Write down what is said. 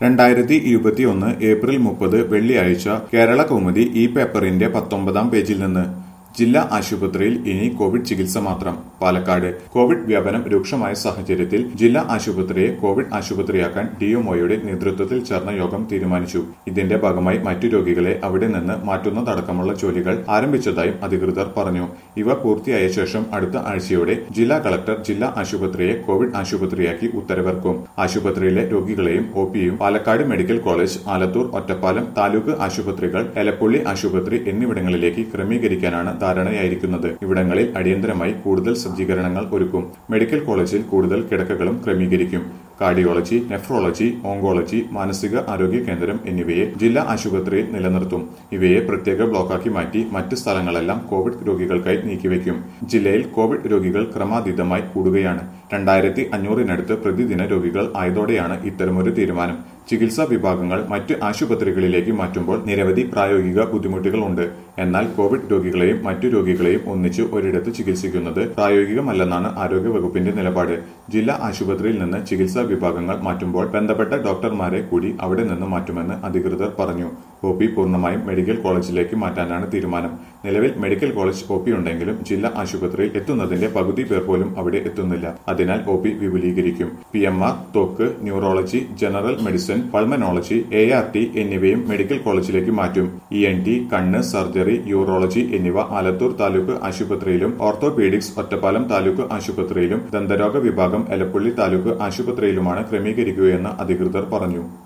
രണ്ടായിരത്തി ഇരുപത്തിയൊന്ന് ഏപ്രിൽ മുപ്പത് വെള്ളിയാഴ്ച കേരള കൗമുദി ഈ പേപ്പറിന്റെ പത്തൊമ്പതാം പേജിൽ നിന്ന് ജില്ലാ ആശുപത്രിയിൽ ഇനി കോവിഡ് ചികിത്സ മാത്രം പാലക്കാട് കോവിഡ് വ്യാപനം രൂക്ഷമായ സാഹചര്യത്തിൽ ജില്ലാ ആശുപത്രിയെ കോവിഡ് ആശുപത്രിയാക്കാൻ ഡിഎംഒയുടെ നേതൃത്വത്തിൽ ചേർന്ന യോഗം തീരുമാനിച്ചു ഇതിന്റെ ഭാഗമായി മറ്റു രോഗികളെ അവിടെ നിന്ന് മാറ്റുന്നതടക്കമുള്ള ജോലികൾ ആരംഭിച്ചതായും അധികൃതർ പറഞ്ഞു ഇവ പൂർത്തിയായ ശേഷം അടുത്ത ആഴ്ചയോടെ ജില്ലാ കളക്ടർ ജില്ലാ ആശുപത്രിയെ കോവിഡ് ആശുപത്രിയാക്കി ഉത്തരവിറക്കും ആശുപത്രിയിലെ രോഗികളെയും ഒ പിയും പാലക്കാട് മെഡിക്കൽ കോളേജ് ആലത്തൂർ ഒറ്റപ്പാലം താലൂക്ക് ആശുപത്രികൾ എലപ്പുള്ളി ആശുപത്രി എന്നിവിടങ്ങളിലേക്ക് ക്രമീകരിക്കാനാണ് ധാരണയായിരിക്കുന്നത് ഇവിടങ്ങളിൽ അടിയന്തരമായി കൂടുതൽ സജ്ജീകരണങ്ങൾ ഒരുക്കും മെഡിക്കൽ കോളേജിൽ കൂടുതൽ കിടക്കകളും ക്രമീകരിക്കും കാർഡിയോളജി നെഫ്രോളജി ഓങ്കോളജി മാനസിക ആരോഗ്യ കേന്ദ്രം എന്നിവയെ ജില്ലാ ആശുപത്രിയിൽ നിലനിർത്തും ഇവയെ പ്രത്യേക ബ്ലോക്കാക്കി മാറ്റി മറ്റ് സ്ഥലങ്ങളെല്ലാം കോവിഡ് രോഗികൾക്കായി നീക്കിവെക്കും ജില്ലയിൽ കോവിഡ് രോഗികൾ ക്രമാതീതമായി കൂടുകയാണ് രണ്ടായിരത്തി അഞ്ഞൂറിനടുത്ത് പ്രതിദിന രോഗികൾ ആയതോടെയാണ് ഇത്തരമൊരു തീരുമാനം ചികിത്സാ വിഭാഗങ്ങൾ മറ്റ് ആശുപത്രികളിലേക്ക് മാറ്റുമ്പോൾ നിരവധി പ്രായോഗിക ബുദ്ധിമുട്ടുകളുണ്ട് എന്നാൽ കോവിഡ് രോഗികളെയും മറ്റു രോഗികളെയും ഒന്നിച്ച് ഒരിടത്ത് ചികിത്സിക്കുന്നത് പ്രായോഗികമല്ലെന്നാണ് ആരോഗ്യവകുപ്പിന്റെ നിലപാട് ജില്ലാ ആശുപത്രിയിൽ നിന്ന് ചികിത്സാ വിഭാഗങ്ങൾ മാറ്റുമ്പോൾ ബന്ധപ്പെട്ട ഡോക്ടർമാരെ കൂടി അവിടെ നിന്ന് മാറ്റുമെന്ന് അധികൃതർ പറഞ്ഞു ഒ പി പൂർണ്ണമായും മെഡിക്കൽ കോളേജിലേക്ക് മാറ്റാനാണ് തീരുമാനം നിലവിൽ മെഡിക്കൽ കോളേജ് ഒ പി ഉണ്ടെങ്കിലും ജില്ലാ ആശുപത്രിയിൽ എത്തുന്നതിന്റെ പകുതി പേർ പോലും അവിടെ എത്തുന്നില്ല അതിനാൽ ഒ പി വിപുലീകരിക്കും പി എം ആർ ത്വക്ക് neurology general medicine pulmonology A R T എന്നിവയും മെഡിക്കൽ കോളേജിലേക്ക് മാറ്റും ഇ എൻ ടി കണ്ണ് സർജറി യൂറോളജി എന്നിവ ആലത്തൂർ താലൂക്ക് ആശുപത്രിയിലും ഓർത്തോപീഡിക്സ് ഒറ്റപ്പാലം താലൂക്ക് ആശുപത്രിയിലും ദന്തരോഗ വിഭാഗം എലപ്പുള്ളി താലൂക്ക് ആശുപത്രിയിലുമാണ് ക്രമീകരിക്കുകയെന്ന് അധികൃതർ പറഞ്ഞു